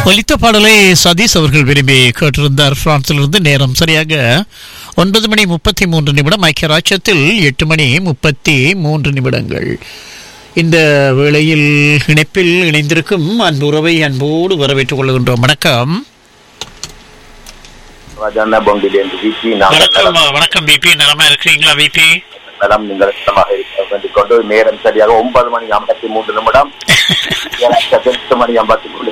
ஒலித்த பாடலை சதீஷ் அவர்கள் விரும்பி கேட்டிருந்தார் பிரான்சிலிருந்து நேரம் சரியாக ஒன்பது மணி முப்பத்தி மூன்று நிமிடம் ஐக்கிய ராஜ்யத்தில் எட்டு மணி முப்பத்தி மூன்று நிமிடங்கள் இந்த வேளையில் இணைப்பில் இணைந்திருக்கும் அன்பு உறவை அன்போடு வரவேற்றுக் கொள்கின்றோம் வணக்கம் ராஜாண்ணா பொங்கிலி என்று விபி நாங்கள் வணக்கம் வணக்கம் பிபி நலமா இருக்கிறீங்களா பிபி நலம் நீங்கள் சுத்தமாக இருக்க வேண்டிக் கொண்டு நேரம் சரியாக ஒன்பது மணி ஐம்பத்தி மூன்று நிமிடம் எனக்கு எட்டு மணி ஐம்பத்தி மூணு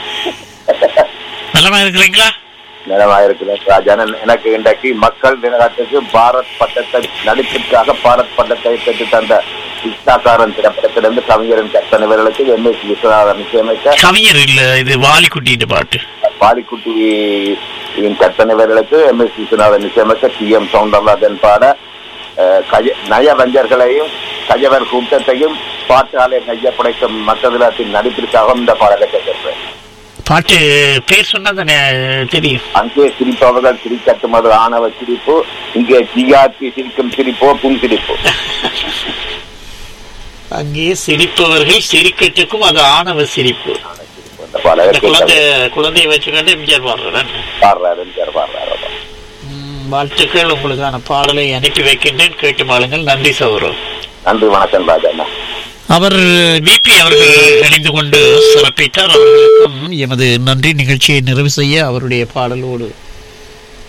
நலமா இருக்கிறீங்களா நிலமாக இருக்கிறேன் ராஜாண்ணன் எனக்கு இன்றைக்கு மக்கள் தினத்துக்கு பாரத் பட்டத்தை நடிப்பிற்காக பாரத் பட்டத்தை பெற்று தந்த இஷ்டாக்காரன் திரைப்படத்திலிருந்து கவிஞரின் கற்பனைவர்களுக்கு எம் எஸ் விஸ்வநாதன் இசையமைக்க கவிஞர் இல்ல இது வாலிக்குட்டிட்டு பாட்டு பாலிக்குட்டியின் கற்பனைவர்களுக்கு எம் எஸ் விஸ்வநாதன் இசையமைக்க டி எம் சவுந்தரராஜன் பாட அஹ், கய நயவஞ்சர்களையும் கயவர் கூட்டத்தையும் பாட்டாலே கையப்படைக்கும் மற்றதிலத்தின் நடிப்பிற்காகவும் இந்த பாடலை கேட்கிறேன் பாட்டு பேர் சொன்னா தானே தெரியும் அங்கே சிரிப்பவர்கள் சிரிக்கட்டும் அது ஆணவ சிரிப்பு இங்கே ஜிஆர்பி சிரிக்கும் சிரிப்போ புன் சிரிப்பு அங்கே சிரிப்பவர்கள் சிரிக்கட்டுக்கும் அது ஆணவ சிரிப்பு இந்த பாடலை இந்த குழந்தை கேட்க குழந்தையை வச்சுக்கிட்டு எம்ஜிஆர் பாடுறேன் பாடுறாரு எம்ஜிஆர் பாடுறாரு அதான். வாழ்த்துக்கள் உங்களுக்கான பாடலை அனுப்பி வைக்கின்றேன் கேட்டு மாளுங்கள் நன்றி சௌரவ் நன்றி வணக்கம் ராஜண்ணா அவர் விபி அவர்கள் இணைந்து கொண்டு சிறப்பித்தார் அவர்களுக்கும் எமது நன்றி நிகழ்ச்சியை நிறைவு செய்ய அவருடைய பாடலோடு